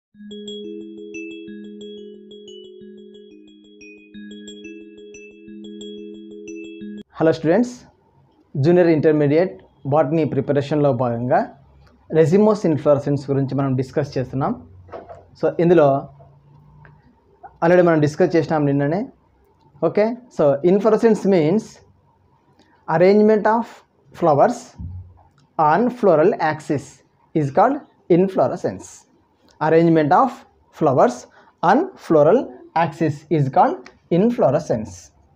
Hello students junior intermediate botany ప్రిపరేషన్లో భాగంగా racemose inflorescence గురించి మనం డిస్కస్ చేస్తున్నాం సో ఇందులో ఆల్రెడీ మనం డిస్కస్ చేసినాం నిన్ననే okay so inflorescence means arrangement of flowers on floral axis is called inflorescence arrangement of flowers on floral axis is called inflorescence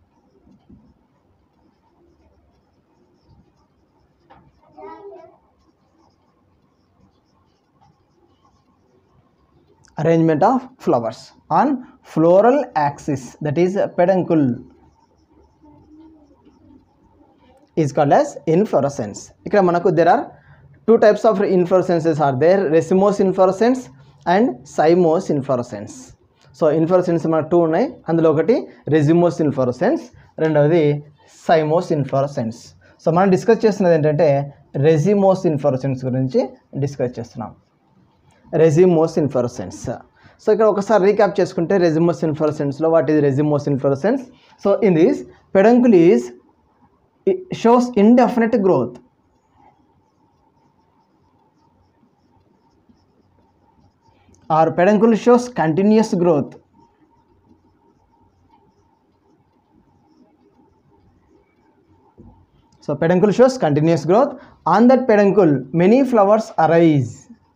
arrangement of flowers on floral axis that is peduncle is called as inflorescence ఇక్కడ మనకు there are two types of inflorescences are there racemose inflorescence and cymose inflorescence so inflorescence మనకు two ఉన్నాయి అందులో ఒకటి racemose inflorescence రెండవది cymose inflorescence so మనం discuss చేస్తున్నది ఏంటంటే రెజిమోస్ ఇన్ఫ్లోరసెన్స్ గురించి డిస్కస్ చేస్తున్నాం రెజిమోస్ ఇన్ఫ్లోరసెన్స్ సో ఇక్కడ ఒకసారి రీక్యాప్ చేసుకుంటే రెజిమోస్ ఇన్ఫ్లోరసెన్స్లో what is racemose inflorescence so in this peduncle is shows indefinite growth or peduncle shows continuous growth so peduncle shows continuous growth on that peduncle many flowers arise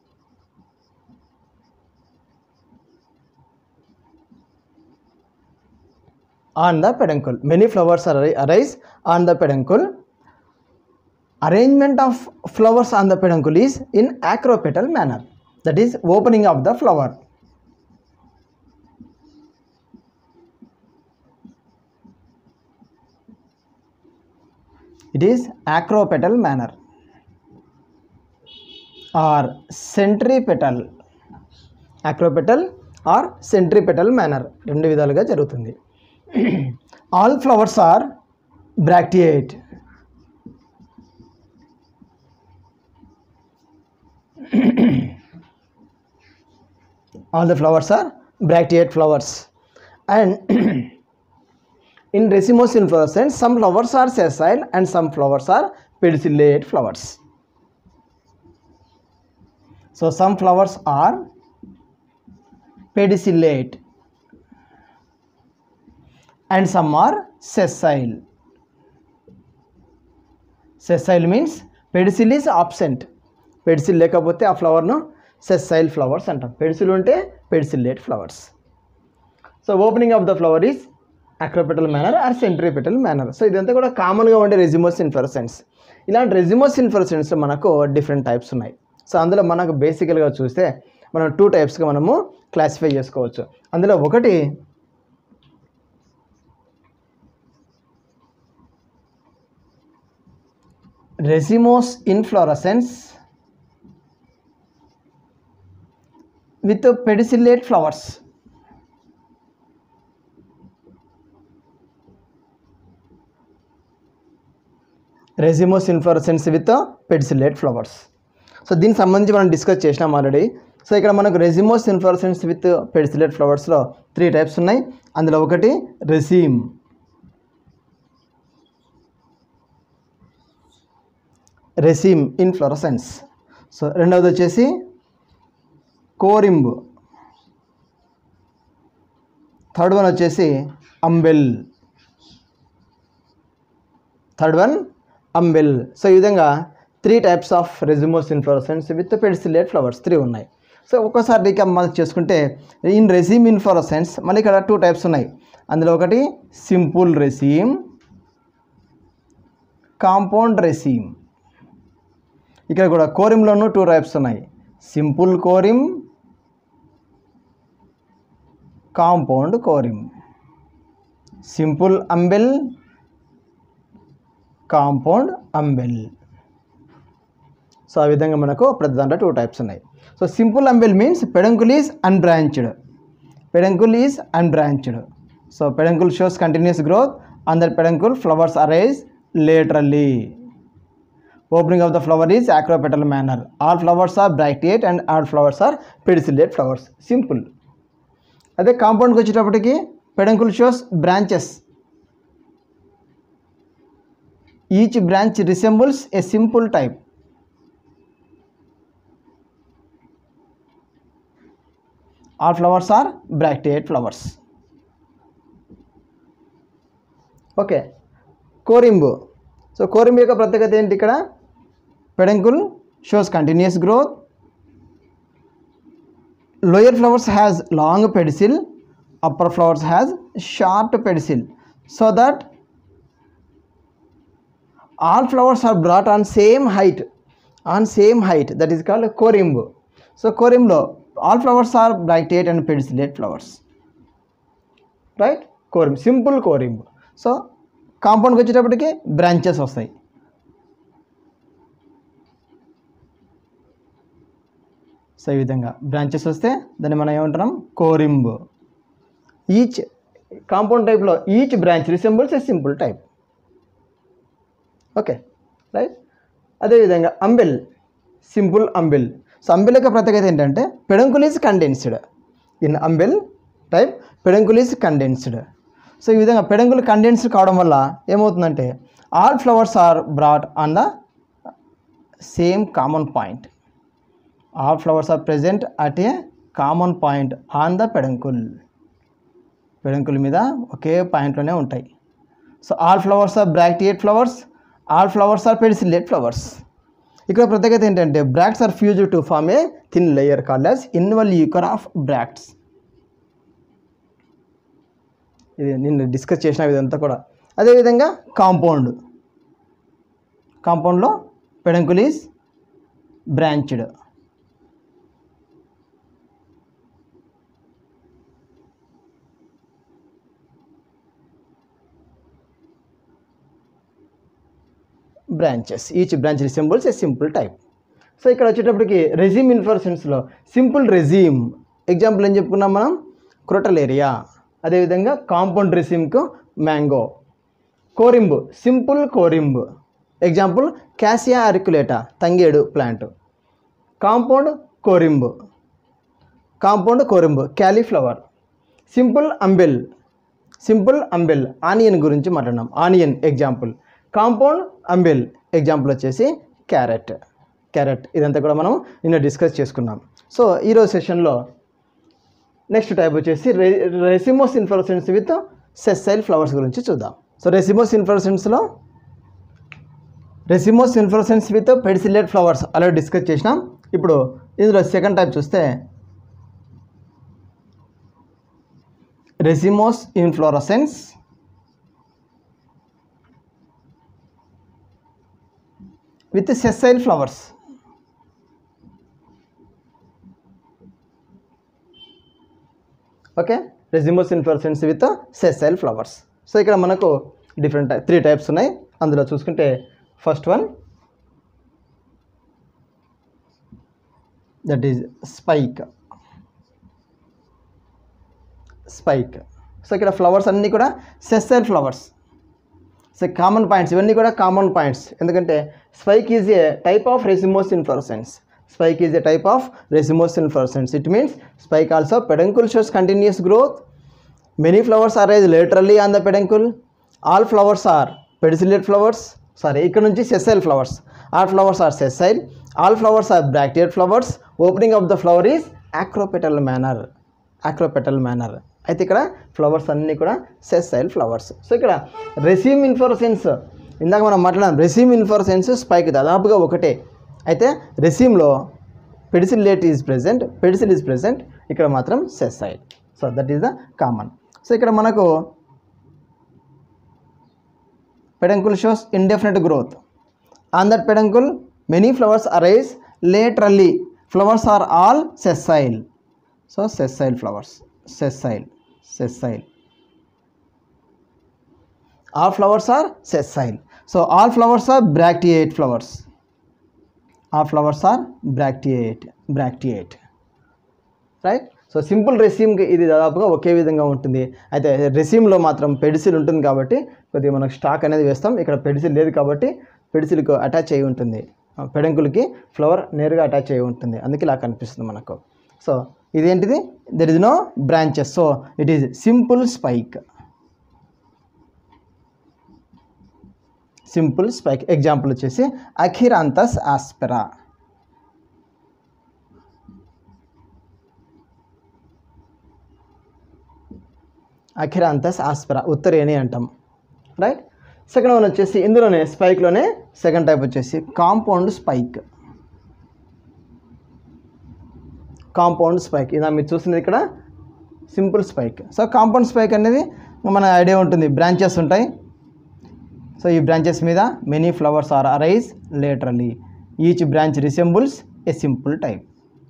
on the peduncle many flowers ari- arise on the peduncle arrangement of flowers on the peduncle is in acropetal manner that is opening of the flower it is acropetal manner or centripetal acropetal or centripetal manner రెండు విధాలుగా జరుగుతుంది all flowers are bracteate all the flowers are bracteate flowers and in racemose inflorescence some flowers are sessile and some flowers are pedicellate flowers so some flowers are pedicellate and some are sessile sessile means pedicel is absent pedicel లేకపోతే ఆ ఫ్లవర్ను sessile flowers అంటాం pedicel ఉంటే pedicellate flowers so opening of the flower is acropetal manner or centripetal manner so ఇదంతా కూడా కామన్గా ఉండే రెజిమోస్ inflorescence ఇలాంటి రెజిమోస్ ఇన్ఫ్లోరసెన్స్లో మనకు డిఫరెంట్ టైప్స్ ఉన్నాయి సో అందులో మనకు బేసికల్గా చూస్తే మనం టూ టైప్స్గా మనము క్లాసిఫై చేసుకోవచ్చు అందులో ఒకటి racemose inflorescence with pedicellate flowers. Racemose inflorescence with pedicellate flowers so దీనికి సంబంధించి మనం డిస్కస్ చేసినాం ఆల్రెడీ సో ఇక్కడ మనకు రెసిమోస్ ఇన్ఫ్లోరసెన్స్ విత్ పెడిసిలేట్ ఫ్లవర్స్లో త్రీ టైప్స్ ఉన్నాయి అందులో ఒకటి రెసీమ్ రెసీమ్ ఇన్ఫ్లోరసెన్స్ సో రెండవది వచ్చేసి కోరింబ్ థర్డ్ వన్ వచ్చేసి umbel third one umbel so ఈ విధంగా three types of racemose inflorescence with pedicellate flowers three ఉన్నాయి సో ఒక్కోసారి రీక్యాప్ మనం చేసుకుంటే ఇన్ రెసీమ్ ఇన్ఫ్లోరసెన్స్ మళ్ళీ ఇక్కడ టూ టైప్స్ ఉన్నాయి అందులో ఒకటి సింపుల్ రెసీమ్ కాంపౌండ్ రెసీమ్ ఇక్కడ కూడా కోరిమ్లోనూ టూ టైప్స్ ఉన్నాయి simple corymb compound corymb simple umbel compound umbel so ఆ విధంగా మనకు ప్రతి దాంట్లో టూ టైప్స్ ఉన్నాయి so simple umbel means peduncle is unbranched peduncle is unbranched so peduncle shows continuous growth on that peduncle flowers arise laterally opening of the flower is acropetal manner all flowers are bracteate and all flowers are pedicellate flowers simple అదే కాంపౌండ్కి వచ్చేటప్పటికి peduncle shows branches each branch resembles a simple type all flowers are bracteate flowers okay corymb so corymb యొక్క ప్రత్యేకత ఏంటి ఇక్కడ peduncle shows continuous growth lower flowers has long pedicel upper flowers has short pedicel so that all flowers are brought on same height on same height that is called corymb so కోరింబులో all flowers are bracteate and pedicellate flowers right corymb simple corymb so కాంపౌండ్కి వచ్చేటప్పటికి branches వస్తాయి so ఈ విధంగా branches వస్తే దాన్ని మనం ఏమంటున్నాం కోరింబ్ ఈచ్ కాంపౌండ్ టైప్లో each branch resembles a simple type okay right అదేవిధంగా umbel simple umbel so umbel యొక్క ప్రత్యేకత ఏంటంటే peduncle is condensed in umbel type peduncle is condensed so ఈ విధంగా పెడంకుల్ కండెన్స్డ్ కావడం వల్ల ఏమవుతుందంటే all flowers are brought on the same common point all flowers are present at a common point on the peduncle peduncle మీద ఒకే పాయింట్లోనే ఉంటాయి so all flowers are bracteate flowers all flowers are pedicellate flowers ఇక్కడ ప్రత్యేకత ఏంటంటే bracts are fuse to form a thin layer called as involucre of bracts ఇది నిన్న discuss చేసిన ఇదంతా కూడా అదేవిధంగా కాంపౌండ్ కాంపౌండ్లో peduncle is branched branches each branch resembles a simple type so ఇక్కడ వచ్చేటప్పటికి రెజీమ్ ఇన్ఫర్సెన్స్లో సింపుల్ రెజీమ్ ఎగ్జాంపుల్ ఏం చెప్పుకున్నాం మనం క్రోటలేరియా అదేవిధంగా కాంపౌండ్ రెసిమ్కు mango corymb simple corymb example Cassia auriculata తంగేడు plant compound కోరింబ్ compound corymb cauliflower simple umbel simple umbel onion గురించి మాట్లాడినాం onion example compound umbel example వచ్చేసి క్యారెట్ క్యారెట్ ఇదంతా కూడా మనం నిన్న డిస్కస్ చేసుకున్నాం సో ఈరోజు సెషన్లో నెక్స్ట్ టైప్ వచ్చేసి రె racemose inflorescence with sessile flowers గురించి చూద్దాం సో రెసిమోస్ ఇన్ఫ్లోరెసెన్స్లో racemose inflorescence with pedicellate flowers already discuss చేసినాం ఇప్పుడు ఇందులో సెకండ్ టైప్ చూస్తే racemose inflorescence with sessile flowers okay racemose inflorescence with sessile flowers so ఇక్కడ మనకు డిఫరెంట్ త్రీ టైప్స్ ఉన్నాయి అందులో చూసుకుంటే first one that is spike spike so ఇక్కడ ఫ్లవర్స్ అన్నీ కూడా sessile flowers so common points ఇవన్నీ కూడా కామన్ పాయింట్స్ ఎందుకంటే spike is a type of racemose inflorescence spike is a type of racemose inflorescence it means spike also peduncle shows continuous growth many flowers are rise laterally on the peduncle all flowers are pedicellate flowers sorry ఇక్కడ నుంచి sessile flowers all flowers are sessile all flowers are bracteate flowers opening of the flower is acropetal manner acropetal manner అయితే ఇక్కడ flowers అన్నీ కూడా sessile flowers so ఇక్కడ రెసీమ్ inflorescence ఇందాక మనం మాట్లాడాం రెసీమ్ ఇన్ఫ్లోరసెన్స్ స్పైక్ దాదాపుగా ఒకటే అయితే రెసీమ్లో pedicellate is present pedicel is present ఇక్కడ మాత్రం sessile so that is the common so ఇక్కడ మనకు peduncle shows indefinite growth on that peduncle many flowers arise laterally flowers are all sessile so sessile flowers sessile sessile all flowers are sessile so all flowers are bracteate flowers all flowers are bracteate bracteate right so simple రెసీమ్కి ఇది దాదాపుగా ఒకే విధంగా ఉంటుంది అయితే రెసీమ్లో మాత్రం pedicel ఉంటుంది కాబట్టి కొద్దిగా మనకు స్టాక్ అనేది వేస్తాం ఇక్కడ పెడిసిల్ లేదు కాబట్టి పెడిసిల్కు అటాచ్ అయి ఉంటుంది పెడంకులకి ఫ్లవర్ నేరుగా అటాచ్ అయి ఉంటుంది అందుకే ఇలా కనిపిస్తుంది మనకు సో ఇదేంటిది there is no branches so it is simple spike simple spike example వచ్చేసి అఖిరాంతస్ ఆస్పెరా అఖిరాంతస్ ఆస్పెరా ఉత్తరేణి అంటాం రైట్ సెకండ్ వన్ వచ్చేసి ఇందులోనే స్పైక్లోనే సెకండ్ టైప్ వచ్చేసి కాంపౌండ్ స్పైక్ కాంపౌండ్ స్పైక్ ఇలా మీరు చూస్తున్నది ఇక్కడ simple spike so compound spike అనేది మన ఐడియా ఉంటుంది బ్రాంచెస్ ఉంటాయి సో ఈ బ్రాంచెస్ మీద many flowers are arise laterally each branch resembles a simple type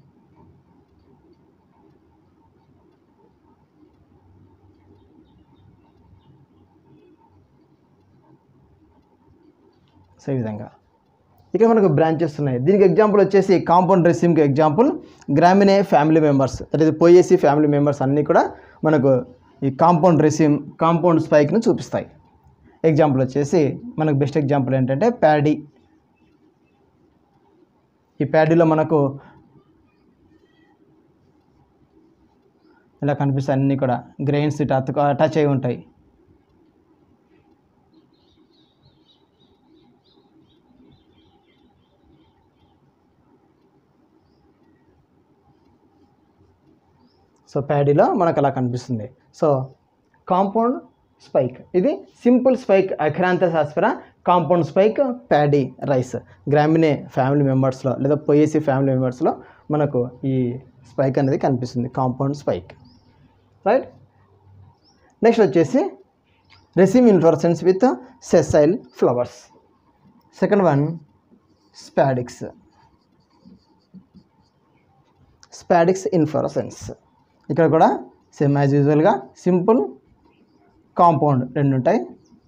so ఈ విధంగా ఇక్కడ మనకు బ్రాంచెస్ ఉన్నాయి దీనికి ఎగ్జాంపుల్ వచ్చేసి కాంపౌండ్ రెసిమ్కి example Gramineae family members that is Poaceae family members అన్నీ కూడా మనకు ఈ కాంపౌండ్ రెసిమ్ కాంపౌండ్ స్పైక్ను చూపిస్తాయి ఎగ్జాంపుల్ వచ్చేసి మనకు బెస్ట్ ఎగ్జాంపుల్ ఏంటంటే ప్యాడీ ఈ ప్యాడీలో మనకు ఇలా కనిపిస్తాయి అన్నీ కూడా గ్రెయిన్స్ ఇటు అతుకు అటాచ్ అయి ఉంటాయి సో ప్యాడీలో మనకు అలా కనిపిస్తుంది సో కాంపౌండ్ స్పైక్ ఇది simple spike Achyranthes aspera compound spike paddy rice Gramineae family మెంబర్స్లో లేదా పొయేసి ఫ్యామిలీ మెంబర్స్లో మనకు ఈ స్పైక్ అనేది కనిపిస్తుంది కాంపౌండ్ స్పైక్ రైట్ నెక్స్ట్ వచ్చేసి raceme inflorescence with sessile flowers second one spadix spadix inflorescence ఇక్కడ కూడా సేమ్ యాజ్ యూజువల్గా సింపుల్ కాంపౌండ్ రెండు ఉంటాయి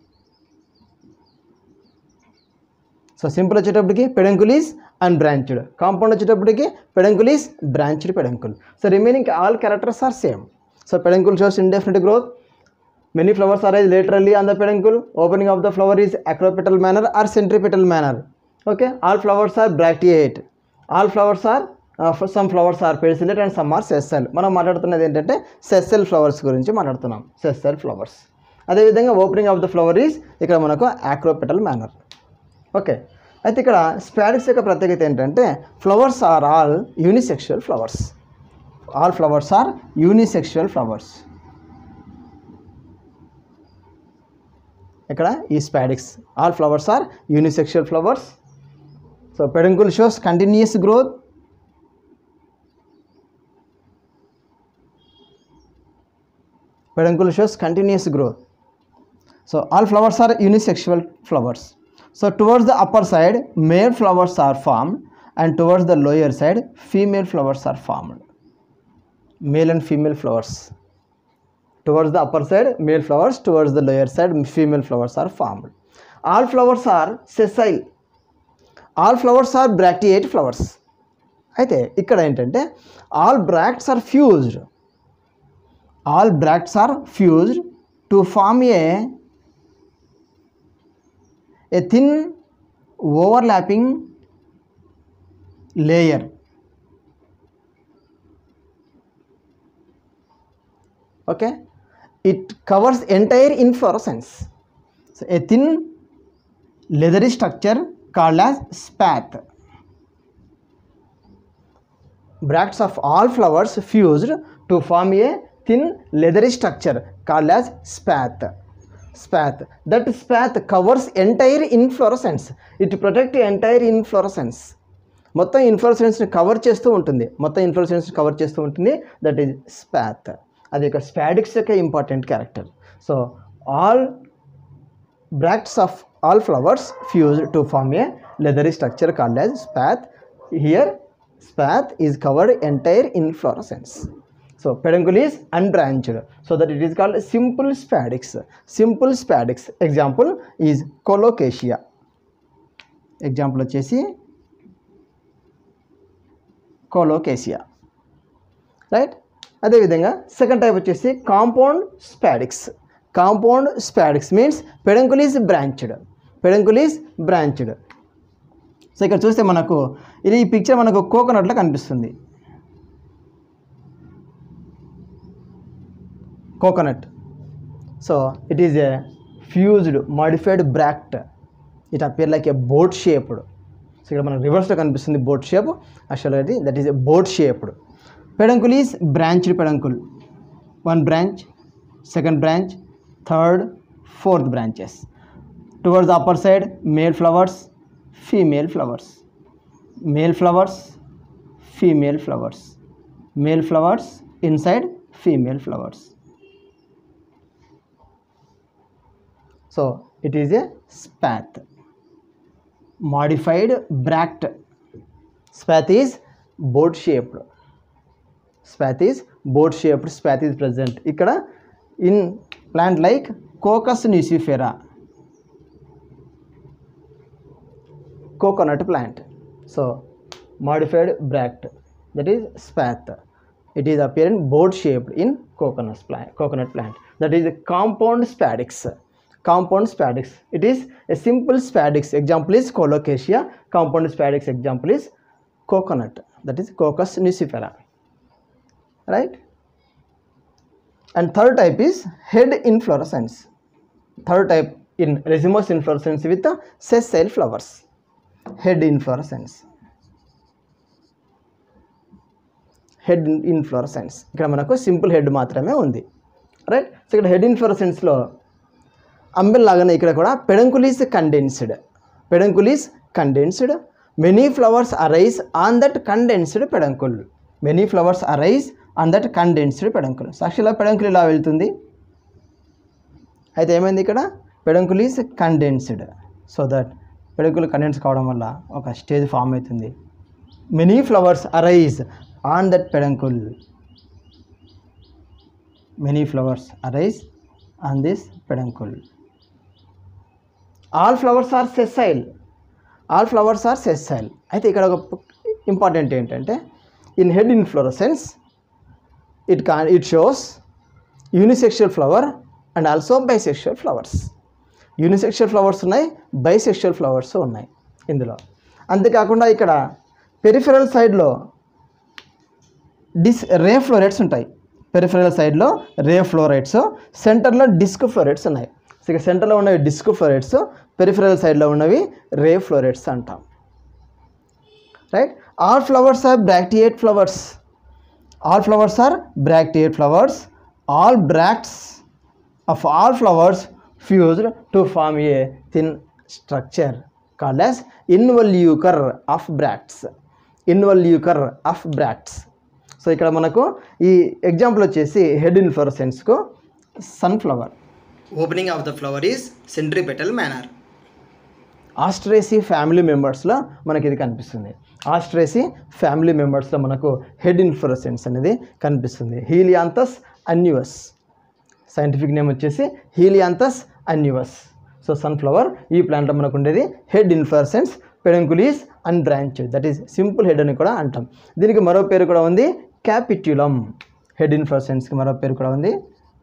సో సింపుల్ వచ్చేటప్పటికి పెడంకులీస్ అండ్ బ్రాంచ్డ్ కాంపౌండ్ వచ్చేటప్పటికి peduncle is branched peduncle so remaining all characters are same so peduncle shows indefinite growth many flowers are laterally on the peduncle opening of the flower is acropetal manner or centripetal manner okay all flowers are bracteate all flowers are some flowers are pedicellate and some are sessile మనం మాట్లాడుతున్నది ఏంటంటే sessile flowers గురించి మాట్లాడుతున్నాం sessile flowers అదేవిధంగా opening of the flower is ఇక్కడ మనకు acropetal manner okay అయితే ఇక్కడ స్పాడిక్స్ యొక్క ప్రత్యేకత ఏంటంటే flowers are all unisexual flowers all flowers are unisexual flowers ఇక్కడ ఈ spadix all flowers are unisexual flowers so peduncle shows continuous growth peduncle shows continuous growth so all flowers are unisexual flowers so towards the upper side male flowers are formed and towards the lower side female flowers are formed male and female flowers towards the upper side male flowers towards the lower side female flowers are formed all flowers are sessile all flowers are bracteate flowers అయితే ఇక్కడ ఏంటంటే all bracts are fused all bracts are fused to form a a thin overlapping layer okay it covers entire inflorescence so a thin leathery structure called as spathe bracts of all flowers fused to form a thin leathery structure called as spathe spathe that spathe covers entire inflorescence it protect entire inflorescence మొత్తం ఇన్ఫ్లోరెసెన్స్ని cover చేస్తూ ఉంటుంది మొత్తం ఇన్ఫ్లోరెసెన్స్ని cover చేస్తూ ఉంటుంది that is spathe అది ఒక spadix యొక్క important character so all bracts of all flowers fuse to form a leathery structure called as spathe here spathe is covered entire inflorescence so peduncle is unbranched so that it is called simple spadix simple spadix example is Colocasia example వచ్చేసి Colocasia right అదేవిధంగా second type వచ్చేసి compound spadix compound spadix means peduncle is branched peduncle is branched so ఇక్కడ చూస్తే మనకు ఇది ఈ picture మనకు కోకోనట్లో కనిపిస్తుంది coconut so it is a fused modified bract it appear like a boat shaped so ఇక్కడ మనకు రివర్స్లో కనిపిస్తుంది బోట్ షేప్ యాక్చువల్గా that is a boat shaped peduncle is branched peduncle one branch second branch third fourth branches towards the upper side male flowers female flowers male flowers female flowers male flowers inside female flowers so it is a spathe modified bract spath is boat shaped spath is boat shaped spath is present ఇక్కడ in plant like cocos nucifera coconut plant so modified bract that is spath it is appearing boat shaped in coconut plant coconut plant that is a compound spadix compound spadix it is a simple spadix example is colocasia compound spadix example is coconut that is cocos nucifera right and third type is head inflorescence third type in racemose inflorescence with the sessile flowers head inflorescence head inflorescence ఇక్కడ మనకు simple head మాత్రమే ఉంది right so ఇక్కడ head ఇన్ఫ్లోరసెన్స్లో umbel లాగానే ఇక్కడ కూడా peduncle is condensed peduncle is condensed many flowers arise on that condensed peduncle many flowers arise on that condensed peduncle సాక్షిలో పెడంకుల్ ఇలా వెళ్తుంది అయితే ఏమైంది ఇక్కడ peduncle is condensed so that peduncle condense కావడం వల్ల ఒక స్టేజ్ ఫామ్ అవుతుంది many flowers arise on that peduncle many flowers arise on this peduncle all flowers are sessile all flowers are sessile అయితే ఇక్కడ ఒక ఇంపార్టెంట్ ఏంటంటే ఇన్ హెడ్ ఇన్ఫ్లోరసెన్స్ ఇట్ కా it shows unisexual flower and also bisexual flowers unisexual flowers ఉన్నాయి bisexual flowers ఉన్నాయి ఇందులో అంతేకాకుండా ఇక్కడ పెరిఫెరల్ సైడ్లో డిస్ రే ఫ్లోరైడ్స్ ఉంటాయి పెరిఫెరల్ సైడ్లో రే ఫ్లోరైడ్స్ సెంటర్లో డిస్క్ ఫ్లోరైడ్స్ ఉన్నాయి సో ఇక సెంటర్లో ఉన్నవి డిస్క్ ఫ్లోరైడ్స్ పెరిఫెరల్ సైడ్లో ఉన్నవి రే ఫ్లోరైడ్స్ అంటాం right all flowers are bracteate flowers all flowers are bracteate flowers all bracts of all flowers fused to form a thin structure called as involucre of bracts involucre of bracts so ఇక్కడ మనకు ఈ example వచ్చేసి head ఇన్ఫ్లోరసెన్స్కు sunflower opening of the flower is centripetal manner Asteraceae family మెంబర్స్లో మనకి ఇది కనిపిస్తుంది ఆస్ట్రేసి family మెంబర్స్లో మనకు హెడ్ ఇన్ఫ్లోరసెన్స్ అనేది కనిపిస్తుంది హీలియాంతస్ అన్యువస్ సైంటిఫిక్ నేమ్ వచ్చేసి హీలియాంతస్ అన్యువస్ సో సన్ఫ్లవర్ ఈ ప్లాంట్లో మనకు ఉండేది head inflorescence peduncle is and branch that is simple head అని కూడా అంటాం దీనికి మరో పేరు కూడా ఉంది క్యాపిట్యులం హెడ్ ఇన్ఫ్లోరసెన్స్కి మరో పేరు కూడా ఉంది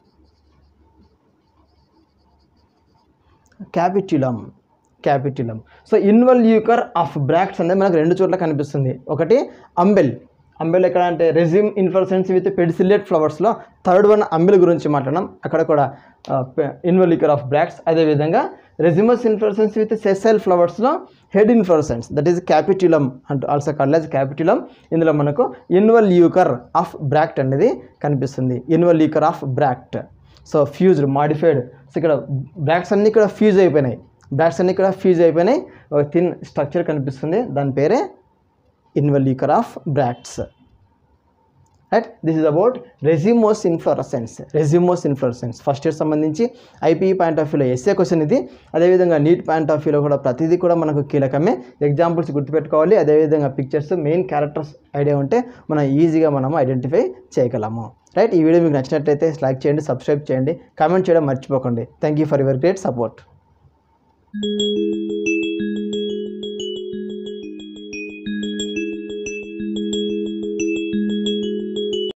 capitulum capitulum so involucre of bracts అనేది మనకు రెండు చోట్ల కనిపిస్తుంది ఒకటి అంబెల్ అంబెల్ ఎక్కడ అంటే రెజ్యూమ్ ఇన్ఫ్లోరసెన్స్ విత్ పెడిసిలేట్ ఫ్లవర్స్లో థర్డ్ వన్ అంబెల్ గురించి మాట్లాడడం అక్కడ కూడా ఇన్వల్యూకర్ ఆఫ్ బ్రాక్ట్స్ అదేవిధంగా రెజ్యూమస్ ఇన్ఫ్లోరసెన్స్ విత్ సెసైల్ ఫ్లవర్స్లో head inflorescence that is capitulum అంటూ ఆల్సో కాల్డ్ యాజ్ క్యాపిట్యులం ఇందులో మనకు ఇన్వల్యూకర్ ఆఫ్ బ్రాక్ట్ అనేది కనిపిస్తుంది involucre of bract so fused modified so ఇక్కడ బ్రాక్ట్స్ అన్నీ కూడా ఫ్యూజ్ అయిపోయినాయి బ్రాక్ట్స్ అన్నీ కూడా ఫ్యూజ్ అయిపోయినాయి ఒక థిన్ స్ట్రక్చర్ కనిపిస్తుంది దాని పేరే involucre of bracts right this is about racemose inflorescence racemose inflorescence first year సంబంధించి ఐపీఈ పాయింట్ ఆఫ్ వ్యూలో ఎస్ఏ క్వశ్చన్ ఇది అదేవిధంగా నీట్ పాయింట్ ఆఫ్ వ్యూలో కూడా ప్రతిదీ కూడా మనకు కీలకమే ఎగ్జాంపుల్స్ గుర్తుపెట్టుకోవాలి అదేవిధంగా పిక్చర్స్ మెయిన్ క్యారెక్టర్స్ ఐడియా ఉంటే మనం ఈజీగా మనం ఐడెంటిఫై చేయగలము రైట్ ఈ వీడియో మీకు నచ్చినట్లయితే లైక్ చేయండి సబ్స్క్రైబ్ చేయండి కామెంట్ చేయడం మర్చిపోకండి thank you for your great support